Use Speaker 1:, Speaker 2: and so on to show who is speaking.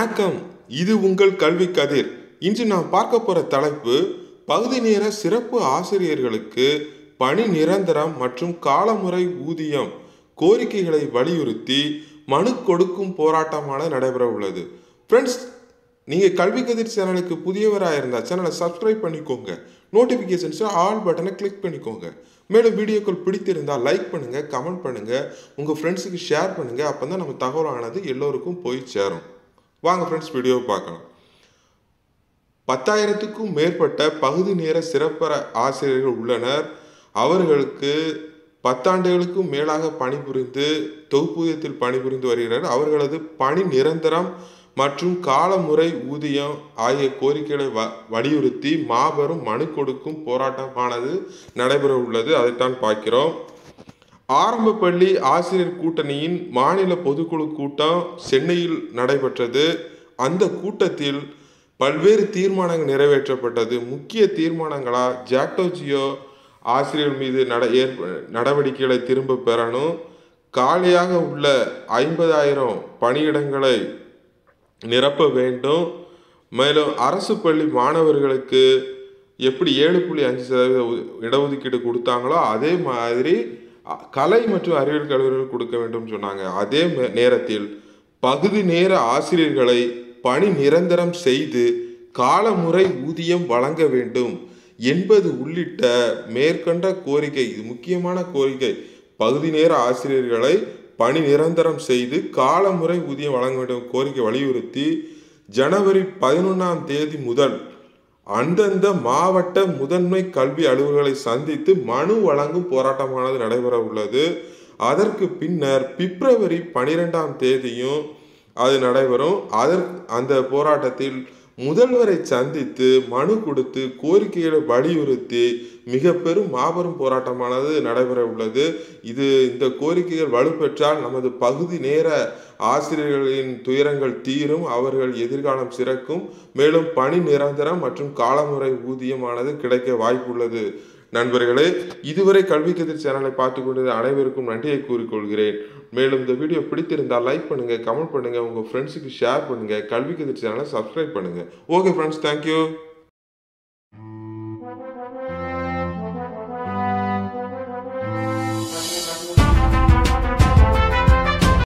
Speaker 1: வணக்கம் இது உங்கள் கல்வி கதிர் இன்று நாம் பார்க்க போற தலைப்பு பகுதி நேர சிறப்பு ஆசிரியர்களுக்கு பணி நிரந்தரம் மற்றும் காலமுறை ஊதியம் கோரிக்கைகளை வலியுறுத்தி மனு கொடுக்கும் போராட்டமான நடைபெற உள்ளது ஃப்ரெண்ட்ஸ் நீங்கள் கல்வி கதிர் சேனலுக்கு புதியவராக இருந்தால் சேனலை சப்ஸ்கிரைப் பண்ணிக்கோங்க நோட்டிஃபிகேஷன்ஸ் ஆல் பட்டனை கிளிக் பண்ணிக்கோங்க மேலும் வீடியோக்கள் பிடித்திருந்தால் லைக் பண்ணுங்கள் கமெண்ட் பண்ணுங்கள் உங்கள் ஃப்ரெண்ட்ஸுக்கு ஷேர் பண்ணுங்கள் அப்போ தான் நம்ம தகவலானது எல்லோருக்கும் போய் சேரும் வாங்க ஃப்ரெண்ட்ஸ் வீடியோவை பார்க்கலாம் பத்தாயிரத்துக்கும் மேற்பட்ட பகுதி நேர சிறப்பர ஆசிரியர்கள் உள்ளனர் அவர்களுக்கு பத்தாண்டுகளுக்கும் மேலாக பணிபுரிந்து தொகுப்பூதியத்தில் பணிபுரிந்து வருகிறார் அவர்களது பணி நிரந்தரம் மற்றும் காலமுறை ஊதியம் ஆகிய கோரிக்கைகளை வ வலியுறுத்தி மாபெரும் மனு கொடுக்கும் போராட்டமானது நடைபெற உள்ளது அதைத்தான் பார்க்கிறோம் ஆரம்ப பள்ளி ஆசிரியர் கூட்டணியின் மாநில பொதுக்குழு கூட்டம் சென்னையில் நடைபெற்றது அந்த கூட்டத்தில் பல்வேறு தீர்மானங்கள் நிறைவேற்றப்பட்டது முக்கிய தீர்மானங்களா ஜாக்டோஜியோ ஆசிரியர் மீது நட ஏற்ப நடவடிக்கைகளை திரும்ப பெறணும் காலியாக உள்ள ஐம்பதாயிரம் பணியிடங்களை நிரப்ப வேண்டும் மேலும் அரசு பள்ளி மாணவர்களுக்கு எப்படி ஏழு புள்ளி அஞ்சு சதவீத உ- இடஒதுக்கீடு கொடுத்தாங்களோ அதே மாதிரி அ- கலை மற்றும் அறிவியல் கல்லூரிகள் கொடுக்க வேண்டும் சொன்னாங்க அதே மே- நேரத்தில் பகுதி நேர ஆசிரியர்களை பணி நிரந்தரம் செய்து காலமுறை ஊதியம் வழங்க வேண்டும் என்பது உள்ளிட்ட மேற்கண்ட கோரிக்கை இது முக்கியமான கோரிக்கை பகுதி நேர ஆசிரியர்களை பணி நிரந்தரம் செய்து காலமுறை ஊதியம் வழங்க வேண்டும் கோரிக்கை வலியுறுத்தி ஜனவரி பதினொன்றாம் தேதி முதல் அந்தந்த மாவட்ட முதன்மை கல்வி அலுவலர்களை சந்தித்து மனு வழங்கும் போராட்டமானது நடைபெற உள்ளது அதற்கு பின்னர் பிப்ரவரி பனிரெண்டாம் தேதியும் அது நடைபெறும் அதற்கு அந்த போராட்டத்தில் முதல்வரை சந்தித்து மனு கொடுத்து கோரிக்கைகளை வலியுறுத்தி மிக பெரும் மாபெரும் போராட்டமானது நடைபெற உள்ளது இது இந்த கோரிக்கைகள் வலுப்பெற்றால் நமது பகுதி நேர ஆசிரியர்களின் துயரங்கள் தீரும் அவர்கள் எதிர்காலம் சிறக்கும் மேலும் பணி நிரந்தரம் மற்றும் காலமுறை ஊதியமானது கிடைக்க வாய்ப்புள்ளது நண்பர்களே இதுவரை கல்வி கதிர் சேனலை பார்த்து கொண்டது அனைவருக்கும் நன்றியை கூறிக்கொள்கிறேன் மேலும் இந்த வீடியோ பிடித்திருந்தால் லைக் பண்ணுங்க கமெண்ட் பண்ணுங்க உங்க ஃப்ரெண்ட்ஸுக்கு ஷேர் பண்ணுங்க கல்வி கதிர் சேனலை சப்ஸ்கிரைப் பண்ணுங்க ஓகே ஃப்ரெண்ட்ஸ் தேங்க்யூ